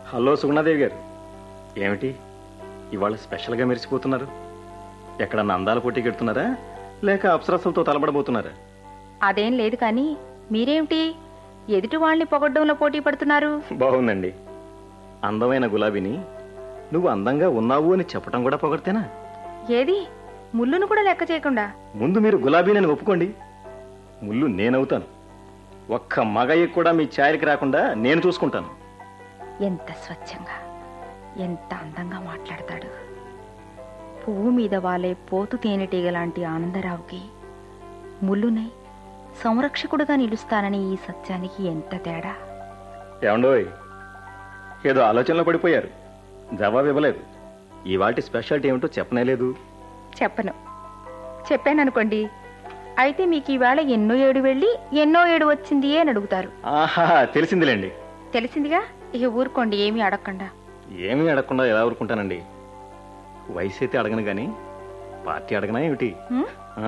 Hello సుగుణాదేవి గారు ఏమిటి ఇవాళ స్పెషల్గా మెరిసిపోతున్నారు ఎక్కడన్నా అందాల పోటీకి ఎడుతున్నారా లేక అప్సరసలతో తలబడబోతున్నారా అదేం లేదు కానీ మీరేమిటి ఎదుటి వాళ్ళని పొగడ్డంలో పోటీ పడుతున్నారు బాగుందండి అందమైన గులాబీని నువ్వు అందంగా ఉన్నావు అని చెప్పడం కూడా పొగడితేనా ఏది ముళ్ళును కూడా లెక్క చేయకుండా ముందు మీరు గులాబీని ఒప్పుకోండి ముళ్ళు నేనవుతాను ఒక్క మగయ్య కూడా మీ చారికి రాకుండా నేను చూసుకుంటాను ఎంత స్వచ్ఛంగా ఎంత అందంగా మాట్లాడతాడు పువ్వు మీద వాలే పోతు తేనెటీగ లాంటి ఆనందరావుకి ముళ్ళునై సంరక్షకుడుగా నిలుస్తానని ఈ సత్యానికి ఎంత తేడా ఏమండోయ్ ఏదో ఆలోచనలో పడిపోయారు జవాబు ఇవ్వలేదు ఇవాటి స్పెషాలిటీ ఏమిటో చెప్పనేలేదు చెప్పను చెప్పాననుకోండి అయితే మీకు ఈవేళ ఎన్నో ఏడు వెళ్ళి ఎన్నో ఏడు వచ్చింది అని అడుగుతారు ఆహా తెలిసిందిలేండి తెలిసిందిగా ఇక ఊరుకోండి ఏమీ అడగకుండా ఏమీ అడగకుండా ఎలా ఊరుకుంటానండి వయసు అయితే అడగను కానీ పార్టీ అడగనా ఏమిటి హ్మ్? ఆ?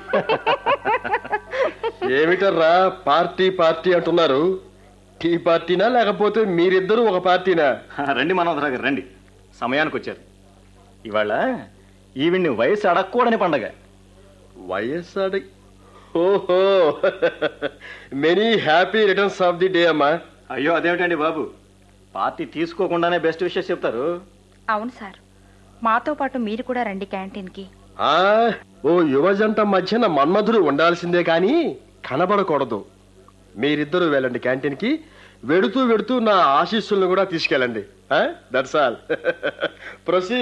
ఏమిటర్రా పార్టీ పార్టీ అంటున్నారు టీ పార్టీనా లేకపోతే మీరిద్దరూ ఒక పార్టీనా రండి మనోహర గారు రండి సమయానికి వచ్చారు ఇవాళ ఈవిడ్ని వయసు అడగకూడని పండగ వైఎస్ఆర్ ఓహో many happy returns of the day అమ్మా అయ్యో అదేమిటండి బాబు పార్టీ తీసుకోకుండానే బెస్ట్ విషయం చెప్తారు అవును సార్ మాతో పాటు మీరు కూడా రండి క్యాంటీన్కి ఆ ఓ యువజంట మధ్యన మన్మధుడు ఉండాల్సిందే కానీ కనబడకూడదు మీరిద్దరూ వెళ్ళండి క్యాంటీన్కి వెడుతూ వెడుతూ నా ఆశీస్సులను కూడా తీసుకెళ్ళండి దట్స్ ఆల్ ప్రొసీ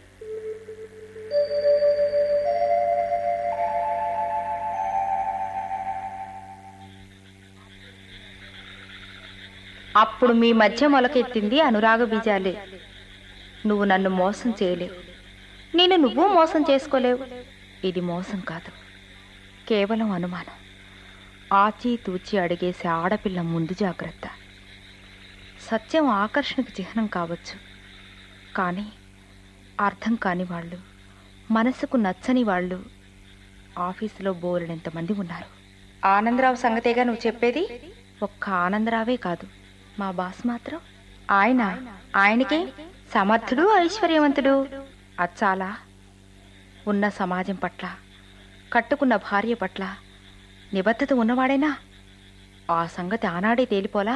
అప్పుడు మీ మధ్య మొలకెత్తింది అనురాగ బీజాలే నువ్వు నన్ను మోసం చేయలేవు నేను నువ్వు మోసం చేసుకోలేవు ఇది మోసం కాదు కేవలం అనుమానం ఆచి తూచి అడిగేసే ఆడపిల్ల ముందు జాగ్రత్త సత్యం ఆకర్షణకు చిహ్నం కావచ్చు కానీ అర్థం కాని వాళ్ళు మనసుకు నచ్చని వాళ్ళు ఆఫీసులో బోలెడంతమంది ఉన్నారు ఆనందరావు సంగతేగా నువ్వు చెప్పేది ఒక్క ఆనందరావే కాదు మా బాస్ మాత్రం ఆయన ఆయనకే సమర్థుడు ఐశ్వర్యవంతుడు అచ్చాలా ఉన్న సమాజం పట్ల కట్టుకున్న భార్య పట్ల నిబద్ధత ఉన్నవాడేనా ఆ సంగతి ఆనాడే తేలిపోలా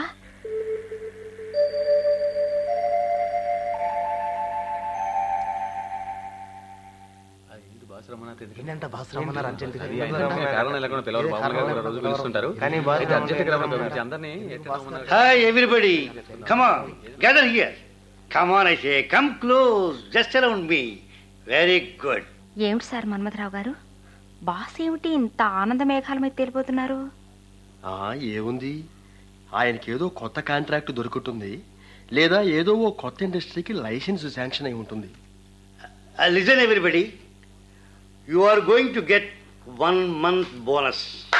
ఏంటంట బాస్ రమ్మన్నారు అర్జెంట్ అది అయితే కారణం లేకుండా పిలవరు మామూలుగా కూడా రోజు పిలుస్తుంటారు కానీ బాస్ అయితే అర్జెంట్ గా పిలిచి అందరినీ ఎట్లా రమ్మన్నారు? Hi, everybody. Come on, gather here. Come on, I say. Come close, just around me. Very good. ఏమిటి సార్ మన్మథరావు గారు బాస్ ఏమిటి ఇంత ఆనంద మేఘాల మీద తేలిపోతున్నారు ఆ ఏముంది ఆయనకి ఏదో కొత్త కాంట్రాక్ట్ దొరుకుతుంది లేదా ఏదో ఓ కొత్త ఇండస్ట్రీకి లైసెన్స్ శాంక్షన్ అయి ఉంటుంది Uh, listen, everybody. You are going to get one month bonus.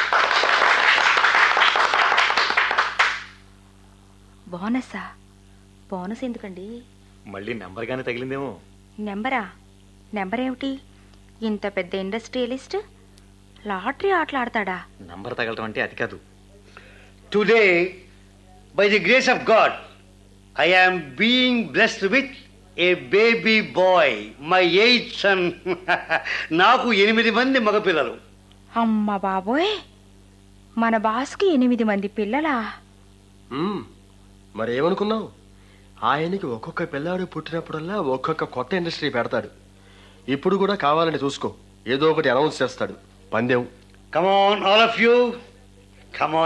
బోనసా బోనస్ ఎందుకండి మళ్ళీ నెంబర్గానే తగిలిందేమో నెంబరా నెంబర్ ఏమిటి ఇంత పెద్ద ఇండస్ట్రియలిస్ట్ లాటరీ ఆటలాడతాడా నంబర్ తగలటం అంటే అది కాదు Today, by the grace of God, I am being blessed with a baby boy, my eighth son. నాకు ఎనిమిది మంది మగపిల్లలు అమ్మ బాబోయ్ మన బాస్కి ఎనిమిది మంది పిల్లలా మ్మ్. మరి ఏమనుకున్నావు ఆయనకి ఒక్కొక్క పిల్లాడు పుట్టినప్పుడల్లా ఒక్కొక్క కొత్త ఇండస్ట్రీ పెడతాడు ఇప్పుడు కూడా కావాలని చూసుకో ఏదో ఒకటి అనౌన్స్ చేస్తాడు పందెం Come on, all of you. Come on.